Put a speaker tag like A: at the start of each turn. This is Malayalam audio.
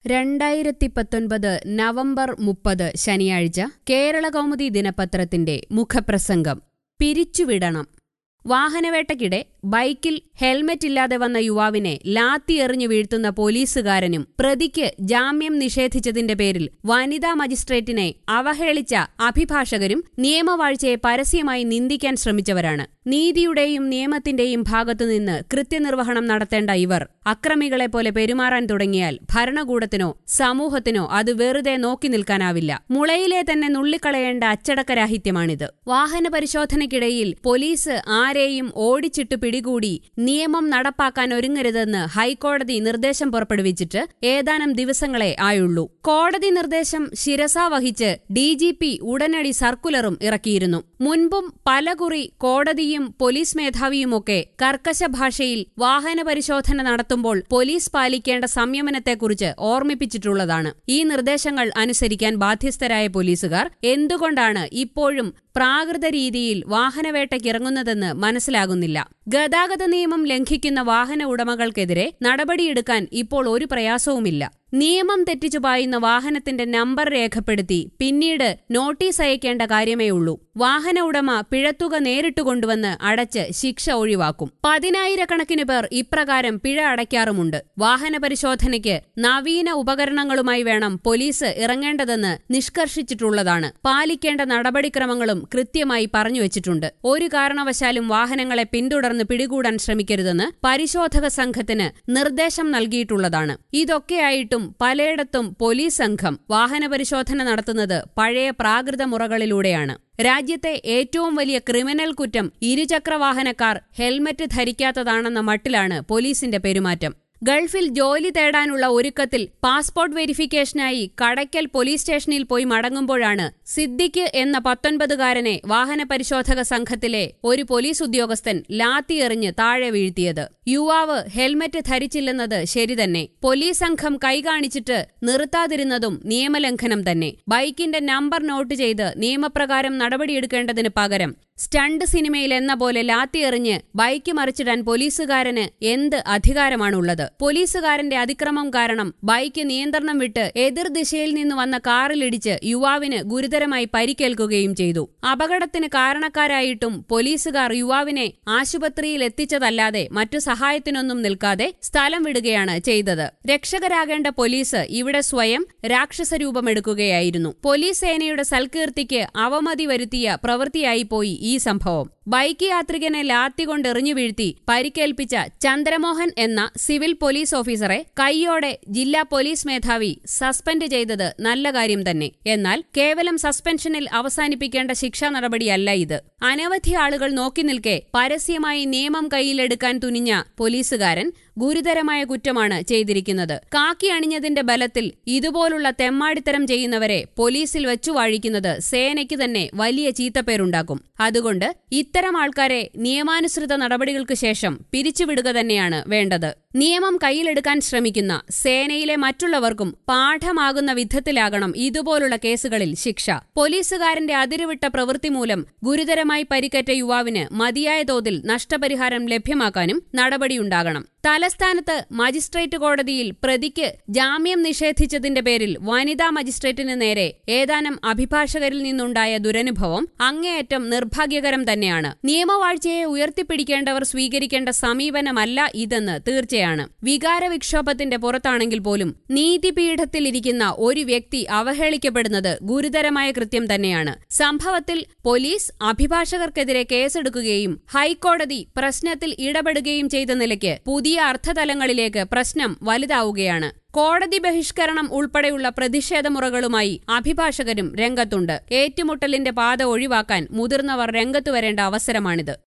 A: രണ്ടായിരത്തി പത്തൊൻപത് നവംബർ മുപ്പത് ശനിയാഴ്ച കേരള കൗമുദി ദിനപത്രത്തിന്റെ മുഖപ്രസംഗം പിരിച്ചുവിടണം വാഹനവേട്ടയ്ക്കിടെ ബൈക്കിൽ ഹെൽമറ്റ് ഇല്ലാതെ വന്ന യുവാവിനെ ലാത്തിയെറിഞ്ഞു വീഴ്ത്തുന്ന പോലീസുകാരനും പ്രതിക്ക് ജാമ്യം നിഷേധിച്ചതിന്റെ പേരിൽ വനിതാ മജിസ്ട്രേറ്റിനെ അവഹേളിച്ച അഭിഭാഷകരും നിയമവാഴ്ചയെ പരസ്യമായി നിന്ദിക്കാൻ ശ്രമിച്ചവരാണ് നീതിയുടെയും നിയമത്തിന്റെയും ഭാഗത്തുനിന്ന് കൃത്യനിർവഹണം നടത്തേണ്ട ഇവർ അക്രമികളെ പോലെ പെരുമാറാൻ തുടങ്ങിയാൽ ഭരണകൂടത്തിനോ സമൂഹത്തിനോ അത് വെറുതെ നോക്കി നിൽക്കാനാവില്ല മുളയിലെ തന്നെ നുള്ളിക്കളയേണ്ട അച്ചടക്കരാഹിത്യമാണിത് വാഹന പരിശോധനയ്ക്കിടയിൽ പോലീസ് ആരെയും ഓടിച്ചിട്ട് പിടികൂടി നിയമം നടപ്പാക്കാൻ ഒരുങ്ങരുതെന്ന് ഹൈക്കോടതി നിർദ്ദേശം പുറപ്പെടുവിച്ചിട്ട് ഏതാനും ദിവസങ്ങളെ ആയുള്ളൂ കോടതി നിർദ്ദേശം ശിരസാ വഹിച്ച് ഡിജിപി ഉടനടി സർക്കുലറും ഇറക്കിയിരുന്നു മുൻപും പലകുറി കോടതിയും പോലീസ് മേധാവിയുമൊക്കെ കർക്കശ ഭാഷയിൽ വാഹന പരിശോധന നടത്തുമ്പോൾ പോലീസ് പാലിക്കേണ്ട സംയമനത്തെക്കുറിച്ച് ഓർമ്മിപ്പിച്ചിട്ടുള്ളതാണ് ഈ നിർദ്ദേശങ്ങൾ അനുസരിക്കാൻ ബാധ്യസ്ഥരായ പോലീസുകാർ എന്തുകൊണ്ടാണ് ഇപ്പോഴും പ്രാകൃത രീതിയിൽ വാഹനവേട്ടയ്ക്കിറങ്ങുന്നതെന്ന് മനസ്സിലാകുന്നില്ല ഗതാഗത നിയമം ലംഘിക്കുന്ന വാഹന ഉടമകൾക്കെതിരെ നടപടിയെടുക്കാൻ ഇപ്പോൾ ഒരു പ്രയാസവുമില്ല നിയമം തെറ്റിച്ചു പായുന്ന വാഹനത്തിന്റെ നമ്പർ രേഖപ്പെടുത്തി പിന്നീട് നോട്ടീസ് അയക്കേണ്ട കാര്യമേ ഉള്ളൂ വാഹന ഉടമ പിഴത്തുക നേരിട്ട് കൊണ്ടുവന്ന് അടച്ച് ശിക്ഷ ഒഴിവാക്കും പതിനായിരക്കണക്കിന് പേർ ഇപ്രകാരം പിഴ അടയ്ക്കാറുമുണ്ട് വാഹന പരിശോധനയ്ക്ക് നവീന ഉപകരണങ്ങളുമായി വേണം പോലീസ് ഇറങ്ങേണ്ടതെന്ന് നിഷ്കർഷിച്ചിട്ടുള്ളതാണ് പാലിക്കേണ്ട നടപടിക്രമങ്ങളും കൃത്യമായി പറഞ്ഞുവച്ചിട്ടുണ്ട് ഒരു കാരണവശാലും വാഹനങ്ങളെ പിന്തുടർന്ന് പിടികൂടാൻ ശ്രമിക്കരുതെന്ന് പരിശോധക സംഘത്തിന് നിർദ്ദേശം നൽകിയിട്ടുള്ളതാണ് ഇതൊക്കെയായിട്ടും പലയിടത്തും പോലീസ് സംഘം വാഹന പരിശോധന നടത്തുന്നത് പഴയ പ്രാകൃത മുറകളിലൂടെയാണ് രാജ്യത്തെ ഏറ്റവും വലിയ ക്രിമിനൽ കുറ്റം ഇരുചക്രവാഹനക്കാർ ഹെൽമറ്റ് ധരിക്കാത്തതാണെന്ന മട്ടിലാണ് പോലീസിന്റെ പെരുമാറ്റം ഗൾഫിൽ ജോലി തേടാനുള്ള ഒരുക്കത്തിൽ പാസ്പോർട്ട് വെരിഫിക്കേഷനായി കടയ്ക്കൽ പോലീസ് സ്റ്റേഷനിൽ പോയി മടങ്ങുമ്പോഴാണ് സിദ്ദിഖ് എന്ന പത്തൊൻപതുകാരനെ വാഹന പരിശോധക സംഘത്തിലെ ഒരു പോലീസ് ഉദ്യോഗസ്ഥൻ ലാത്തിയെറിഞ്ഞ് താഴെ വീഴ്ത്തിയത് യുവാവ് ഹെൽമറ്റ് ധരിച്ചില്ലെന്നത് ശരി തന്നെ പോലീസ് സംഘം കൈകാണിച്ചിട്ട് നിർത്താതിരുന്നതും നിയമലംഘനം തന്നെ ബൈക്കിന്റെ നമ്പർ നോട്ട് ചെയ്ത് നിയമപ്രകാരം നടപടിയെടുക്കേണ്ടതിന് പകരം സ്റ്റണ്ട് സിനിമയിൽ എന്ന പോലെ ലാത്തിയെറിഞ്ഞ് ബൈക്ക് മറിച്ചിടാൻ പോലീസുകാരന് എന്ത് അധികാരമാണുള്ളത് പോലീസുകാരന്റെ അതിക്രമം കാരണം ബൈക്ക് നിയന്ത്രണം വിട്ട് എതിർദിശയിൽ നിന്ന് വന്ന കാറിലിടിച്ച് യുവാവിന് ഗുരുതരമായി പരിക്കേൽക്കുകയും ചെയ്തു അപകടത്തിന് കാരണക്കാരായിട്ടും പോലീസുകാർ യുവാവിനെ ആശുപത്രിയിൽ എത്തിച്ചതല്ലാതെ മറ്റു സഹായത്തിനൊന്നും നിൽക്കാതെ സ്ഥലം വിടുകയാണ് ചെയ്തത് രക്ഷകരാകേണ്ട പോലീസ് ഇവിടെ സ്വയം രാക്ഷസ രൂപമെടുക്കുകയായിരുന്നു പോലീസ് സേനയുടെ സൽകീർത്തിക്ക് അവമതി വരുത്തിയ പ്രവൃത്തിയായി പോയി ഈ സംഭവം ബൈക്ക് യാത്രികനെ ലാത്തികൊണ്ട് എറിഞ്ഞു വീഴ്ത്തി പരിക്കേൽപ്പിച്ച ചന്ദ്രമോഹൻ എന്ന സിവിൽ പോലീസ് ഓഫീസറെ കൈയോടെ ജില്ലാ പോലീസ് മേധാവി സസ്പെൻഡ് ചെയ്തത് നല്ല കാര്യം തന്നെ എന്നാൽ കേവലം സസ്പെൻഷനിൽ അവസാനിപ്പിക്കേണ്ട ശിക്ഷാ നടപടിയല്ല ഇത് അനവധി ആളുകൾ നോക്കി നിൽക്കെ പരസ്യമായി നിയമം കയ്യിലെടുക്കാൻ തുനിഞ്ഞ പോലീസുകാരൻ ഗുരുതരമായ കുറ്റമാണ് ചെയ്തിരിക്കുന്നത് കാക്കി അണിഞ്ഞതിന്റെ ബലത്തിൽ ഇതുപോലുള്ള തെമ്മാടിത്തരം ചെയ്യുന്നവരെ പോലീസിൽ വെച്ചു വാഴിക്കുന്നത് സേനയ്ക്ക് തന്നെ വലിയ ചീത്തപ്പേരുണ്ടാക്കും അതുകൊണ്ട് ഇത്തരം ആൾക്കാരെ നിയമാനുസൃത നടപടികൾക്ക് ശേഷം പിരിച്ചുവിടുക തന്നെയാണ് വേണ്ടത് നിയമം കയ്യിലെടുക്കാൻ ശ്രമിക്കുന്ന സേനയിലെ മറ്റുള്ളവർക്കും പാഠമാകുന്ന വിധത്തിലാകണം ഇതുപോലുള്ള കേസുകളിൽ ശിക്ഷ പോലീസുകാരന്റെ അതിരുവിട്ട പ്രവൃത്തി മൂലം ഗുരുതരമായി പരിക്കേറ്റ യുവാവിന് മതിയായ തോതിൽ നഷ്ടപരിഹാരം ലഭ്യമാക്കാനും നടപടിയുണ്ടാകണം തലസ്ഥാനത്ത് മജിസ്ട്രേറ്റ് കോടതിയിൽ പ്രതിക്ക് ജാമ്യം നിഷേധിച്ചതിന്റെ പേരിൽ വനിതാ മജിസ്ട്രേറ്റിന് നേരെ ഏതാനും അഭിഭാഷകരിൽ നിന്നുണ്ടായ ദുരനുഭവം അങ്ങേയറ്റം നിർഭാഗ്യകരം തന്നെയാണ് നിയമവാഴ്ചയെ ഉയർത്തിപ്പിടിക്കേണ്ടവർ സ്വീകരിക്കേണ്ട സമീപനമല്ല ഇതെന്ന് തീർച്ചയാണ് വികാര വിക്ഷോഭത്തിന്റെ പുറത്താണെങ്കിൽ പോലും നീതിപീഠത്തിലിരിക്കുന്ന ഒരു വ്യക്തി അവഹേളിക്കപ്പെടുന്നത് ഗുരുതരമായ കൃത്യം തന്നെയാണ് സംഭവത്തിൽ പോലീസ് അഭിഭാഷകർക്കെതിരെ കേസെടുക്കുകയും ഹൈക്കോടതി പ്രശ്നത്തിൽ ഇടപെടുകയും ചെയ്ത നിലയ്ക്ക് പുതിയ അർത്ഥതലങ്ങളിലേക്ക് പ്രശ്നം വലുതാവുകയാണ് കോടതി ബഹിഷ്കരണം ഉൾപ്പെടെയുള്ള പ്രതിഷേധമുറകളുമായി അഭിഭാഷകരും രംഗത്തുണ്ട് ഏറ്റുമുട്ടലിന്റെ പാത ഒഴിവാക്കാൻ മുതിർന്നവർ രംഗത്തു വരേണ്ട അവസരമാണിത്